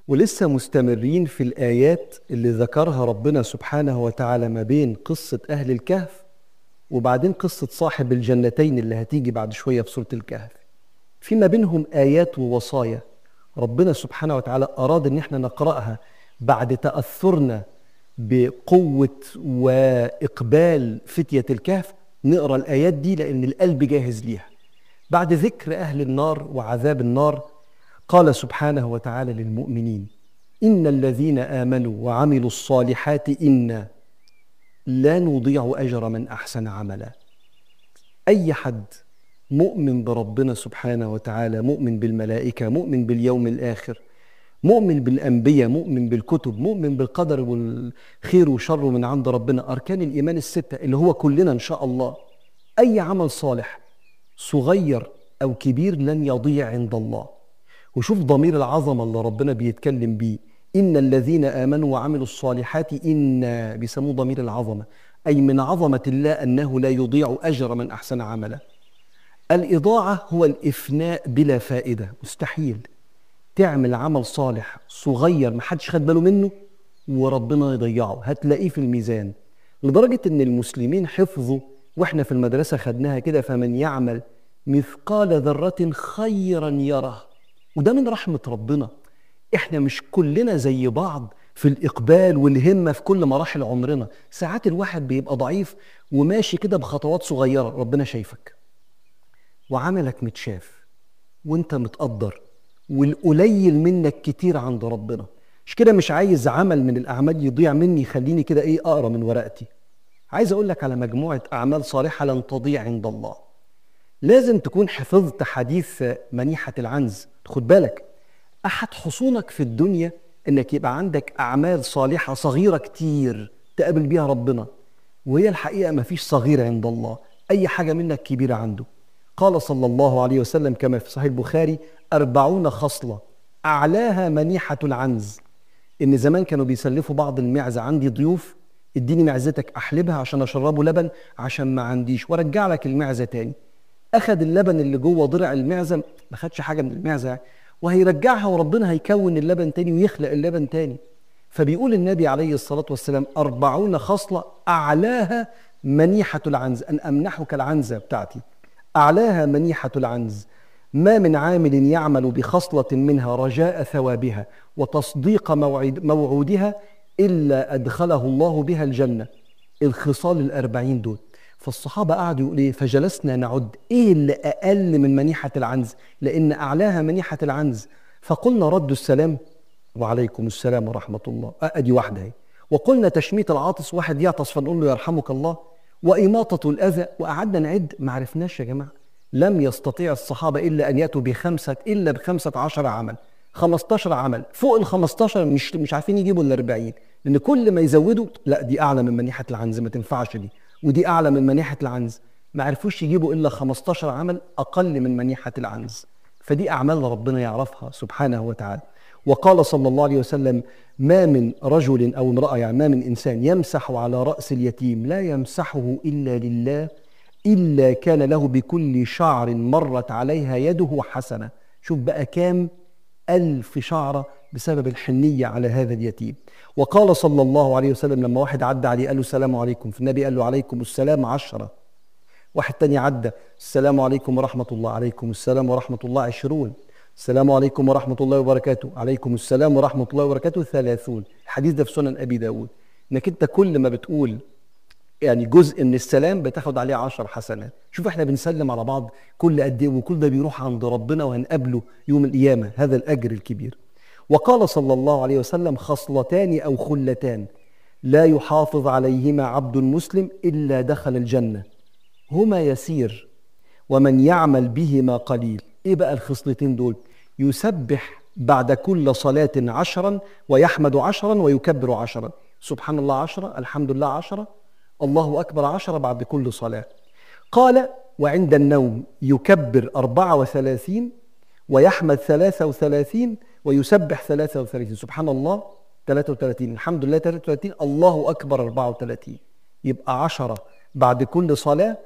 ولسه مستمرين في الآيات اللي ذكرها ربنا سبحانه وتعالى ما بين قصة أهل الكهف وبعدين قصة صاحب الجنتين اللي هتيجي بعد شوية في سورة الكهف في ما بينهم آيات ووصايا ربنا سبحانه وتعالى أراد إن احنا نقرأها بعد تأثرنا بقوة وإقبال فتية الكهف نقرأ الآيات دي لأن القلب جاهز ليها بعد ذكر أهل النار وعذاب النار قال سبحانه وتعالى للمؤمنين إن الذين آمنوا وعملوا الصالحات إنا لا نضيع أجر من أحسن عملا أي حد مؤمن بربنا سبحانه وتعالى مؤمن بالملائكة مؤمن باليوم الآخر مؤمن بالأنبياء مؤمن بالكتب مؤمن بالقدر والخير وشر من عند ربنا أركان الإيمان الستة اللي هو كلنا إن شاء الله أي عمل صالح صغير أو كبير لن يضيع عند الله وشوف ضمير العظمة اللي ربنا بيتكلم بيه إن الذين آمنوا وعملوا الصالحات إن بيسموه ضمير العظمة أي من عظمة الله أنه لا يضيع أجر من أحسن عملا الإضاعة هو الإفناء بلا فائدة مستحيل تعمل عمل صالح صغير ما حدش خد باله منه وربنا يضيعه هتلاقيه في الميزان لدرجة ان المسلمين حفظوا واحنا في المدرسة خدناها كده فمن يعمل مثقال ذرة خيرا يره وده من رحمة ربنا احنا مش كلنا زي بعض في الإقبال والهمة في كل مراحل عمرنا ساعات الواحد بيبقى ضعيف وماشي كده بخطوات صغيرة ربنا شايفك وعملك متشاف وانت متقدر والقليل منك كتير عند ربنا مش كده مش عايز عمل من الاعمال يضيع مني يخليني كده ايه اقرا من ورقتي عايز اقول لك على مجموعه اعمال صالحه لن تضيع عند الله لازم تكون حفظت حديث منيحه العنز خد بالك احد حصونك في الدنيا انك يبقى عندك اعمال صالحه صغيره كتير تقابل بيها ربنا وهي الحقيقه ما فيش صغير عند الله اي حاجه منك كبيره عنده قال صلى الله عليه وسلم كما في صحيح البخاري أربعون خصلة أعلاها منيحة العنز إن زمان كانوا بيسلفوا بعض المعزة عندي ضيوف اديني معزتك أحلبها عشان أشربه لبن عشان ما عنديش وارجع لك المعزة تاني أخد اللبن اللي جوه ضرع المعزة ما خدش حاجة من المعزة يعني وهيرجعها وربنا هيكون اللبن تاني ويخلق اللبن تاني فبيقول النبي عليه الصلاة والسلام أربعون خصلة أعلاها منيحة العنز أن أمنحك العنزة بتاعتي أعلاها منيحة العنز ما من عامل يعمل بخصلة منها رجاء ثوابها وتصديق موعد موعودها إلا أدخله الله بها الجنة الخصال الأربعين دول فالصحابة قعدوا يقول إيه فجلسنا نعد إيه اللي أقل من منيحة العنز لأن أعلاها منيحة العنز فقلنا رد السلام وعليكم السلام ورحمة الله أدي واحدة هي وقلنا تشميت العاطس واحد يعطس فنقول له يرحمك الله وإماطة الأذى وقعدنا نعد ما عرفناش يا جماعة لم يستطيع الصحابة إلا أن يأتوا بخمسة إلا بخمسة عشر عمل 15 عمل فوق ال 15 مش مش عارفين يجيبوا ال 40 لأن كل ما يزودوا لا دي أعلى من منيحة العنز ما تنفعش دي ودي أعلى من منيحة العنز ما عرفوش يجيبوا إلا 15 عمل أقل من منيحة العنز فدي أعمال ربنا يعرفها سبحانه وتعالى وقال صلى الله عليه وسلم ما من رجل أو امرأة يعني ما من إنسان يمسح على رأس اليتيم لا يمسحه إلا لله إلا كان له بكل شعر مرت عليها يده حسنة شوف بقى كام ألف شعرة بسبب الحنية على هذا اليتيم وقال صلى الله عليه وسلم لما واحد عدى عليه قال له السلام عليكم فالنبي قال له عليكم السلام عشرة واحد تاني عدى السلام عليكم ورحمة الله عليكم السلام ورحمة الله عشرون السلام عليكم ورحمة الله وبركاته عليكم السلام ورحمة الله وبركاته ثلاثون الحديث ده في سنن أبي داود إنك أنت كل ما بتقول يعني جزء من السلام بتاخد عليه عشر حسنات شوف احنا بنسلم على بعض كل قد ايه وكل ده بيروح عند ربنا وهنقابله يوم القيامة هذا الأجر الكبير وقال صلى الله عليه وسلم خصلتان أو خلتان لا يحافظ عليهما عبد مسلم إلا دخل الجنة هما يسير ومن يعمل بهما قليل ايه بقى الخصلتين دول يسبح بعد كل صلاة عشرا ويحمد عشرا ويكبر عشرا سبحان الله عشرة الحمد لله عشرة الله أكبر عشرة بعد كل صلاة قال وعند النوم يكبر أربعة وثلاثين ويحمد ثلاثة وثلاثين ويسبح ثلاثة وثلاثين سبحان الله ثلاثة وثلاثين الحمد لله ثلاثة وثلاثين الله أكبر أربعة وثلاثين يبقى عشرة بعد كل صلاة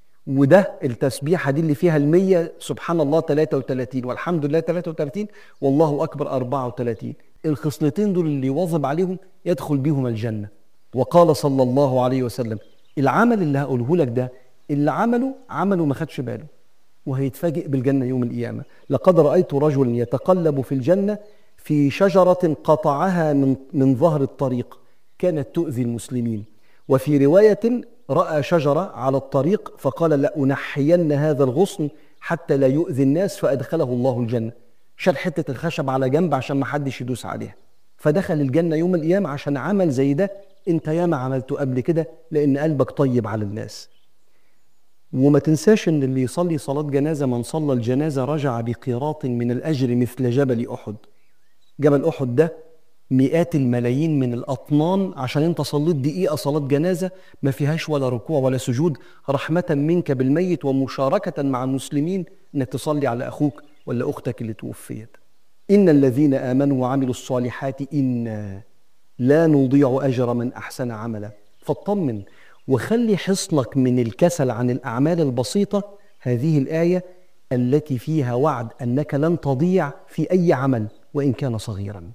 وده التسبيحة دي اللي فيها المية سبحان الله 33 والحمد لله 33 والله أكبر 34 الخصلتين دول اللي يواظب عليهم يدخل بيهم الجنة وقال صلى الله عليه وسلم العمل اللي هقوله لك ده اللي عمله عمله ما خدش باله وهيتفاجئ بالجنة يوم القيامة لقد رأيت رجلا يتقلب في الجنة في شجرة قطعها من, من ظهر الطريق كانت تؤذي المسلمين وفي رواية رأى شجرة على الطريق فقال لأنحين هذا الغصن حتى لا يؤذي الناس فأدخله الله الجنة شال حتة الخشب على جنب عشان ما حدش يدوس عليها فدخل الجنة يوم القيامة عشان عمل زي ده انت ياما عملته قبل كده لأن قلبك طيب على الناس وما تنساش ان اللي يصلي صلاة جنازة من صلى الجنازة رجع بقيراط من الأجر مثل جبل أحد جبل أحد ده مئات الملايين من الأطنان عشان انت صليت دقيقة صلاة جنازة ما فيهاش ولا ركوع ولا سجود رحمة منك بالميت ومشاركة مع المسلمين انك تصلي على أخوك ولا أختك اللي توفيت إن الذين آمنوا وعملوا الصالحات إنا لا نضيع أجر من أحسن عملا فاطمن وخلي حصنك من الكسل عن الأعمال البسيطة هذه الآية التي فيها وعد أنك لن تضيع في أي عمل وإن كان صغيرا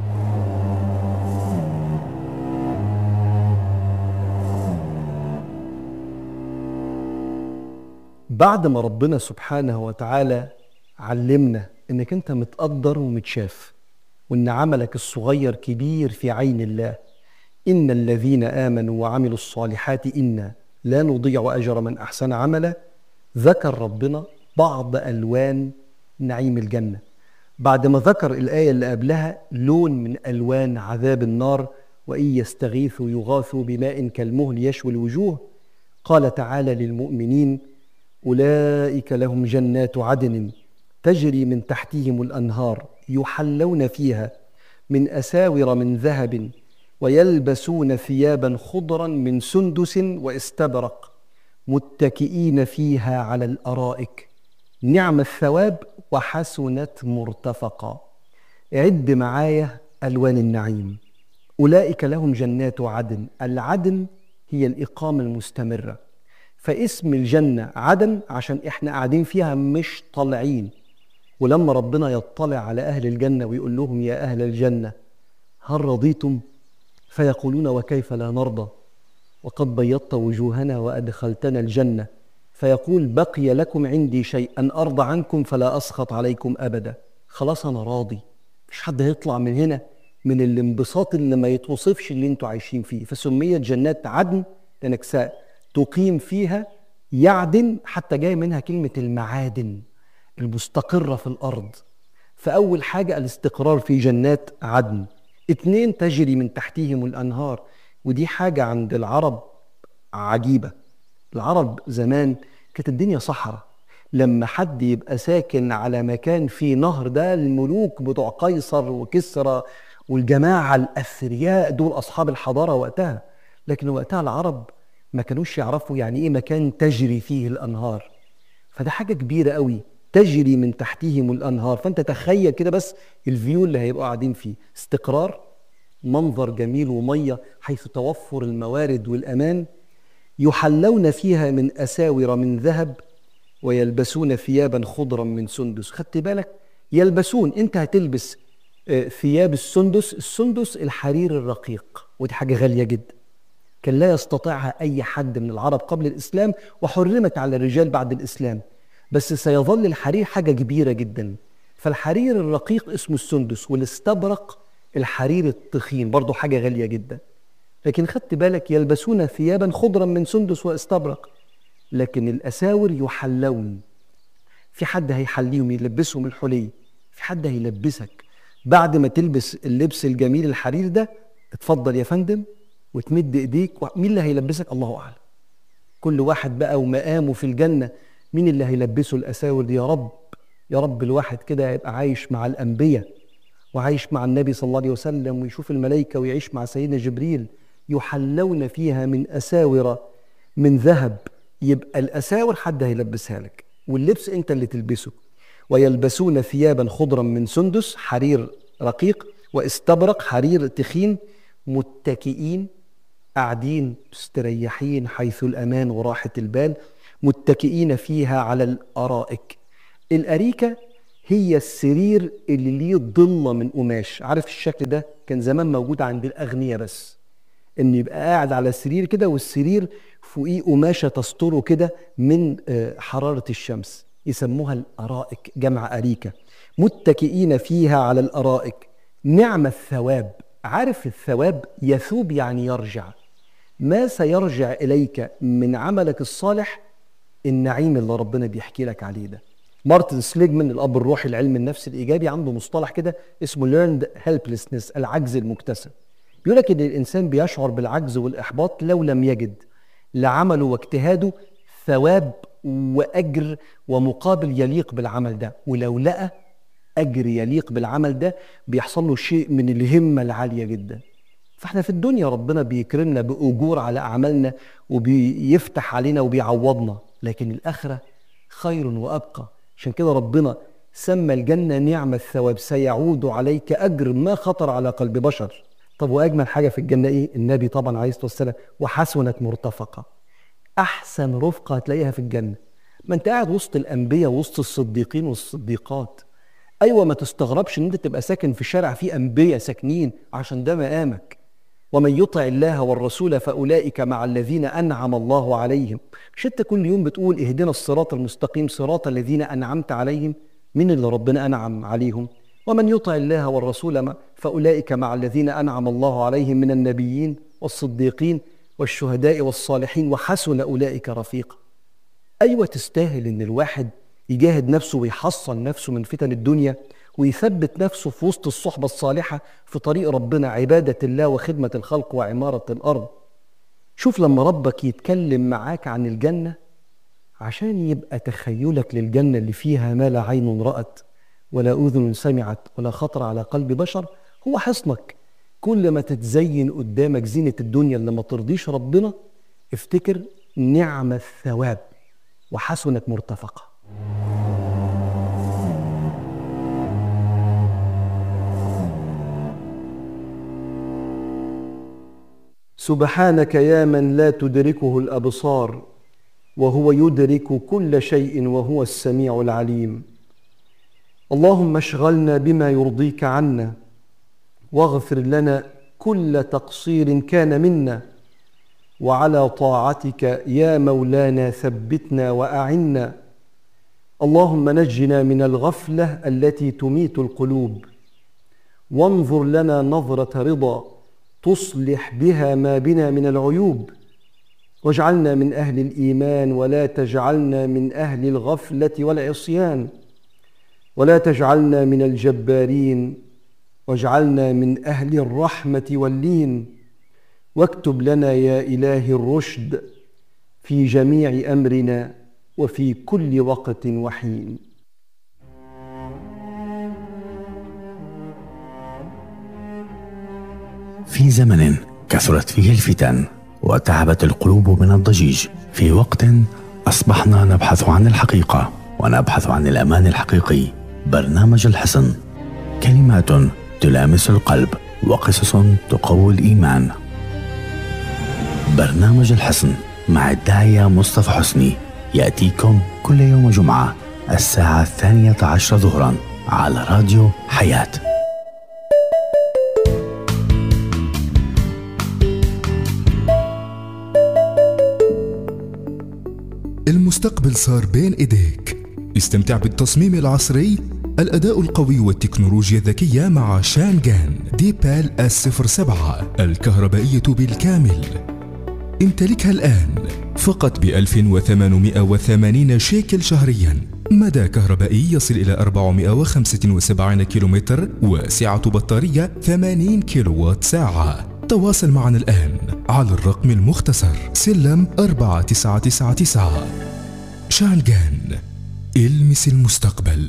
بعد ما ربنا سبحانه وتعالى علمنا انك انت متقدر ومتشاف وان عملك الصغير كبير في عين الله ان الذين امنوا وعملوا الصالحات انا لا نضيع اجر من احسن عملا ذكر ربنا بعض الوان نعيم الجنه بعد ما ذكر الايه اللي قبلها لون من الوان عذاب النار وان يستغيثوا يغاثوا بماء كالمهل يشوي الوجوه قال تعالى للمؤمنين اولئك لهم جنات عدن تجري من تحتهم الانهار يحلون فيها من اساور من ذهب ويلبسون ثيابا خضرا من سندس واستبرق متكئين فيها على الارائك نعم الثواب وحسنت مرتفقا عد معايا الوان النعيم اولئك لهم جنات عدن العدن هي الاقامه المستمره فاسم الجنه عدن عشان احنا قاعدين فيها مش طالعين ولما ربنا يطلع على أهل الجنة ويقول لهم يا أهل الجنة هل رضيتم فيقولون وكيف لا نرضى وقد بيضت وجوهنا وأدخلتنا الجنة فيقول بقي لكم عندي شيء أن أرضى عنكم فلا أسخط عليكم أبدا خلاص أنا راضي مش حد هيطلع من هنا من الانبساط اللي ما يتوصفش اللي انتوا عايشين فيه فسميت جنات عدن لأنك تقيم فيها يعدن حتى جاي منها كلمة المعادن المستقرة في الأرض فأول حاجة الاستقرار في جنات عدن اتنين تجري من تحتهم الأنهار ودي حاجة عند العرب عجيبة العرب زمان كانت الدنيا صحراء لما حد يبقى ساكن على مكان فيه نهر ده الملوك بتوع قيصر وكسرى والجماعة الأثرياء دول أصحاب الحضارة وقتها لكن وقتها العرب ما كانوش يعرفوا يعني إيه مكان تجري فيه الأنهار فده حاجة كبيرة قوي تجري من تحتهم الانهار فانت تخيل كده بس الفيو اللي هيبقوا قاعدين فيه استقرار منظر جميل وميه حيث توفر الموارد والامان يحلون فيها من اساور من ذهب ويلبسون ثيابا خضرا من سندس خدت بالك يلبسون انت هتلبس آه، ثياب السندس السندس الحرير الرقيق ودي حاجه غاليه جدا كان لا يستطيعها اي حد من العرب قبل الاسلام وحرمت على الرجال بعد الاسلام بس سيظل الحرير حاجة كبيرة جدا فالحرير الرقيق اسمه السندس والاستبرق الحرير التخين برضه حاجة غالية جدا لكن خدت بالك يلبسون ثيابا خضرا من سندس واستبرق لكن الأساور يحلون في حد هيحليهم يلبسهم الحلي في حد هيلبسك بعد ما تلبس اللبس الجميل الحرير ده اتفضل يا فندم وتمد ايديك مين اللي هيلبسك الله اعلم كل واحد بقى ومقامه في الجنه مين اللي هيلبسه الأساور دي يا رب يا رب الواحد كده يبقى عايش مع الأنبياء وعايش مع النبي صلى الله عليه وسلم ويشوف الملائكة ويعيش مع سيدنا جبريل يحلون فيها من أساور من ذهب يبقى الأساور حد هيلبسها لك واللبس أنت اللي تلبسه ويلبسون ثيابا خضرا من سندس حرير رقيق واستبرق حرير تخين متكئين قاعدين مستريحين حيث الأمان وراحة البال متكئين فيها على الارائك الاريكه هي السرير اللي ليه ضلة من قماش عارف الشكل ده كان زمان موجود عند الأغنياء بس إن يبقى قاعد على سرير كده والسرير فوقيه قماشة تستره كده من آه، حرارة الشمس يسموها الأرائك جمع أريكة متكئين فيها على الأرائك نعم الثواب عارف الثواب يثوب يعني يرجع ما سيرجع إليك من عملك الصالح النعيم اللي ربنا بيحكي لك عليه ده مارتن سليجمان الاب الروحي لعلم النفس الايجابي عنده مصطلح كده اسمه learned helplessness العجز المكتسب بيقول لك ان الانسان بيشعر بالعجز والاحباط لو لم يجد لعمله واجتهاده ثواب واجر ومقابل يليق بالعمل ده ولو لقى اجر يليق بالعمل ده بيحصل له شيء من الهمه العاليه جدا فاحنا في الدنيا ربنا بيكرمنا باجور على اعمالنا وبيفتح علينا وبيعوضنا لكن الاخره خير وابقى عشان كده ربنا سمى الجنه نعم الثواب سيعود عليك اجر ما خطر على قلب بشر طب واجمل حاجه في الجنه ايه النبي طبعا عليه الصلاه والسلام وحسنت مرتفقه احسن رفقه هتلاقيها في الجنه ما انت قاعد وسط الانبياء وسط الصديقين والصديقات ايوه ما تستغربش ان انت تبقى ساكن في شارع فيه انبياء ساكنين عشان ده مقامك ومن يطع الله والرسول فاولئك مع الذين انعم الله عليهم مش انت كل يوم بتقول اهدنا الصراط المستقيم صراط الذين انعمت عليهم من اللي ربنا انعم عليهم ومن يطع الله والرسول فاولئك مع الذين انعم الله عليهم من النبيين والصديقين والشهداء والصالحين وحسن اولئك رفيقا ايوه تستاهل ان الواحد يجاهد نفسه ويحصن نفسه من فتن الدنيا ويثبت نفسه في وسط الصحبة الصالحة في طريق ربنا عبادة الله وخدمة الخلق وعمارة الأرض شوف لما ربك يتكلم معاك عن الجنة عشان يبقى تخيلك للجنة اللي فيها ما لا عين رأت ولا أذن سمعت ولا خطر على قلب بشر هو حصنك كل ما تتزين قدامك زينة الدنيا اللي ما ترضيش ربنا افتكر نعم الثواب وحسنت مرتفقه سبحانك يا من لا تدركه الابصار وهو يدرك كل شيء وهو السميع العليم اللهم اشغلنا بما يرضيك عنا واغفر لنا كل تقصير كان منا وعلى طاعتك يا مولانا ثبتنا واعنا اللهم نجنا من الغفله التي تميت القلوب وانظر لنا نظره رضا تصلح بها ما بنا من العيوب واجعلنا من اهل الايمان ولا تجعلنا من اهل الغفله والعصيان ولا تجعلنا من الجبارين واجعلنا من اهل الرحمه واللين واكتب لنا يا اله الرشد في جميع امرنا وفي كل وقت وحين في زمن كثرت فيه الفتن وتعبت القلوب من الضجيج في وقت اصبحنا نبحث عن الحقيقه ونبحث عن الامان الحقيقي برنامج الحصن كلمات تلامس القلب وقصص تقوي الايمان برنامج الحصن مع الداعيه مصطفى حسني ياتيكم كل يوم جمعه الساعه الثانيه عشر ظهرا على راديو حياه المستقبل صار بين ايديك استمتع بالتصميم العصري الأداء القوي والتكنولوجيا الذكية مع شانغان ديبال اس 07 الكهربائية بالكامل امتلكها الآن فقط ب 1880 شيكل شهريا مدى كهربائي يصل إلى 475 كيلومتر وسعة بطارية 80 كيلووات ساعة تواصل معنا الآن على الرقم المختصر سلم 4999 شانغان المس المستقبل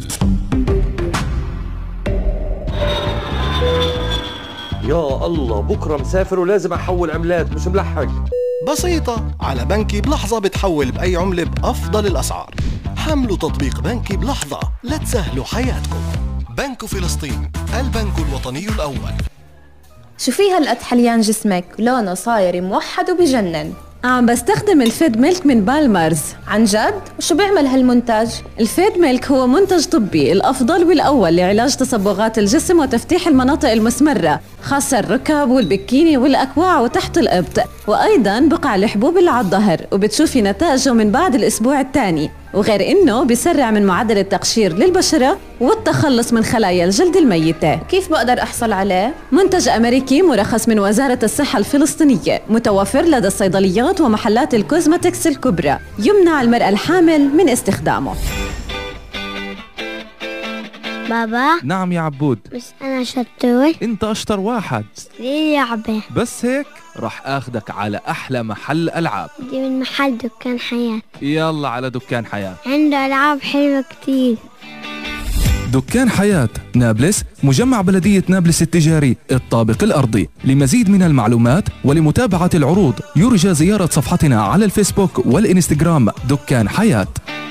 يا الله بكره مسافر ولازم احول عملات مش ملحق بسيطة على بنكي بلحظة بتحول بأي عملة بأفضل الأسعار حملوا تطبيق بنكي بلحظة لتسهلوا حياتكم بنك فلسطين البنك الوطني الأول شو في هالقد حليان جسمك لونه صاير موحد وبجنن عم بستخدم الفيد ميلك من بالمرز عن جد؟ وشو بيعمل هالمنتج؟ الفيد ميلك هو منتج طبي الأفضل والأول لعلاج تصبغات الجسم وتفتيح المناطق المسمرة خاصة الركب والبكيني والأكواع وتحت الإبط وأيضا بقع الحبوب اللي على الظهر وبتشوفي نتائجه من بعد الأسبوع الثاني وغير انه بيسرع من معدل التقشير للبشره والتخلص من خلايا الجلد الميته كيف بقدر احصل عليه منتج امريكي مرخص من وزاره الصحه الفلسطينيه متوفر لدى الصيدليات ومحلات الكوزماتكس الكبرى يمنع المراه الحامل من استخدامه بابا نعم يا عبود بس أنا شطور انت اشطر واحد ليه لعبة بس هيك رح اخدك على احلى محل العاب دي من محل دكان حياة يلا على دكان حياة عنده ألعاب حلوة كتير دكان حياة نابلس مجمع بلدية نابلس التجاري الطابق الأرضي لمزيد من المعلومات ولمتابعة العروض يرجى زيارة صفحتنا على الفيسبوك والإنستغرام دكان حياة